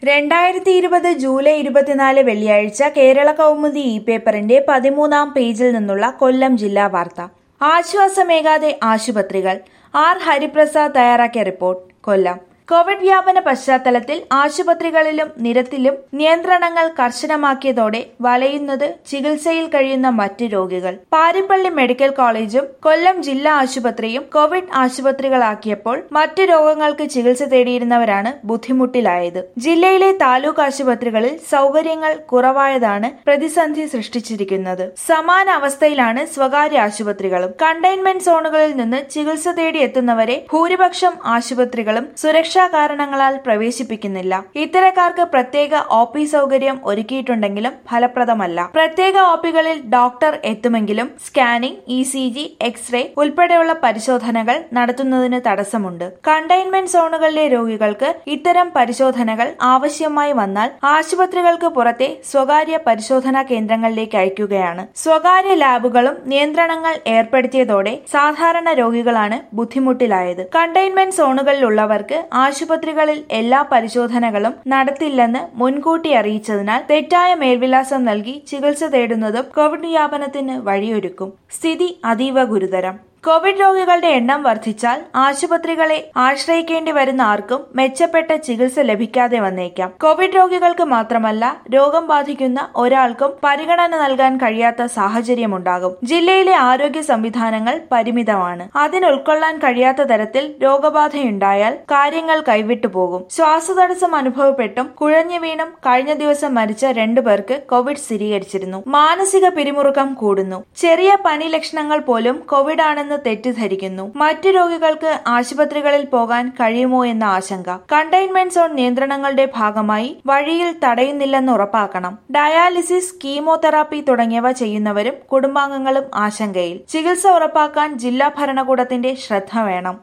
രണ്ടായിരത്തി ഇരുപത് ജൂലൈ ഇരുപത്തിനാല് വെള്ളിയാഴ്ച കേരള കൗമുദി ഇ പേപ്പറിന്റെ പതിമൂന്നാം പേജിൽ നിന്നുള്ള കൊല്ലം ജില്ലാ വാർത്ത ആശ്വാസമേകാതെ ആശുപത്രികൾ ആർ ഹരിപ്രസാദ് തയ്യാറാക്കിയ റിപ്പോർട്ട് കൊല്ലം കോവിഡ് വ്യാപന പശ്ചാത്തലത്തിൽ ആശുപത്രികളിലും നിരത്തിലും നിയന്ത്രണങ്ങൾ കർശനമാക്കിയതോടെ വലയുന്നത് ചികിത്സയിൽ കഴിയുന്ന മറ്റ് രോഗികൾ പാരിപ്പള്ളി മെഡിക്കൽ കോളേജും കൊല്ലം ജില്ലാ ആശുപത്രിയും കോവിഡ് ആശുപത്രികളാക്കിയപ്പോൾ മറ്റ് രോഗങ്ങൾക്ക് ചികിത്സ തേടിയിരുന്നവരാണ് ബുദ്ധിമുട്ടിലായത് ജില്ലയിലെ താലൂക്ക് ആശുപത്രികളിൽ സൗകര്യങ്ങൾ കുറവായതാണ് പ്രതിസന്ധി സൃഷ്ടിച്ചിരിക്കുന്നത് സമാന അവസ്ഥയിലാണ് സ്വകാര്യ ആശുപത്രികളും കണ്ടെയ്ൻമെന്റ് സോണുകളിൽ നിന്ന് ചികിത്സ തേടി എത്തുന്നവരെ ഭൂരിപക്ഷം ആശുപത്രികളും സുരക്ഷാ കാരണങ്ങളാൽ പ്രവേശിപ്പിക്കുന്നില്ല ഇത്തരക്കാർക്ക് പ്രത്യേക ഒ പി സൗകര്യം ഒരുക്കിയിട്ടുണ്ടെങ്കിലും ഫലപ്രദമല്ല പ്രത്യേക ഒ പികളിൽ ഡോക്ടർ എത്തുമെങ്കിലും scanning E C G x ray ഉൾപ്പെടെയുള്ള പരിശോധനകൾ നടത്തുന്നതിന് തടസ്സമുണ്ട് കണ്ടെയ്ൻമെന്റ് സോണുകളിലെ രോഗികൾക്ക് ഇത്തരം പരിശോധനകൾ ആവശ്യമായി വന്നാൽ ആശുപത്രികൾക്ക് പുറത്തെ സ്വകാര്യ പരിശോധനാ കേന്ദ്രങ്ങളിലേക്ക് അയക്കുകയാണ് സ്വകാര്യ ലാബുകളും നിയന്ത്രണങ്ങൾ ഏർപ്പെടുത്തിയതോടെ സാധാരണ രോഗികളാണ് ബുദ്ധിമുട്ടിലായത് കണ്ടെയ്ൻമെന്റ് സോണുകളിലുള്ളവർക്ക് ആശുപത്രികളിൽ എല്ലാ പരിശോധനകളും നടത്തില്ലെന്ന് മുൻകൂട്ടി അറിയിച്ചതിനാൽ തെറ്റായ മേൽവിലാസം നൽകി ചികിത്സ തേടുന്നതും കോവിഡ് വ്യാപനത്തിന് വഴിയൊരുക്കും സ്ഥിതി അതീവ ഗുരുതരം കോവിഡ് രോഗികളുടെ എണ്ണം വർദ്ധിച്ചാൽ ആശുപത്രികളെ ആശ്രയിക്കേണ്ടി വരുന്ന ആർക്കും മെച്ചപ്പെട്ട ചികിത്സ ലഭിക്കാതെ വന്നേക്കാം കോവിഡ് രോഗികൾക്ക് മാത്രമല്ല രോഗം ബാധിക്കുന്ന ഒരാൾക്കും പരിഗണന നൽകാൻ കഴിയാത്ത സാഹചര്യമുണ്ടാകും ജില്ലയിലെ ആരോഗ്യ സംവിധാനങ്ങൾ പരിമിതമാണ് അതിന് ഉൾക്കൊള്ളാൻ കഴിയാത്ത തരത്തിൽ രോഗബാധയുണ്ടായാൽ കാര്യങ്ങൾ കൈവിട്ടു പോകും ശ്വാസതടസ്സം അനുഭവപ്പെട്ടും കുഴഞ്ഞു വീണും കഴിഞ്ഞ ദിവസം മരിച്ച രണ്ടു പേർക്ക് കോവിഡ് സ്ഥിരീകരിച്ചിരുന്നു മാനസിക പിരിമുറുക്കം കൂടുന്നു ചെറിയ പനി ലക്ഷണങ്ങൾ പോലും കോവിഡ് ആണെന്ന് തെറ്റിദ്ധരിക്കുന്നു മറ്റു രോഗികൾക്ക് ആശുപത്രികളിൽ പോകാൻ കഴിയുമോ എന്ന ആശങ്ക കണ്ടെയ്ൻമെന്റ് സോൺ നിയന്ത്രണങ്ങളുടെ ഭാഗമായി വഴിയിൽ തടയുന്നില്ലെന്ന് ഉറപ്പാക്കണം ഡയാലിസിസ് കീമോതെറാപ്പി തുടങ്ങിയവ ചെയ്യുന്നവരും കുടുംബാംഗങ്ങളും ആശങ്കയിൽ ചികിത്സ ഉറപ്പാക്കാൻ ജില്ലാ ഭരണകൂടത്തിന്റെ ശ്രദ്ധ വേണം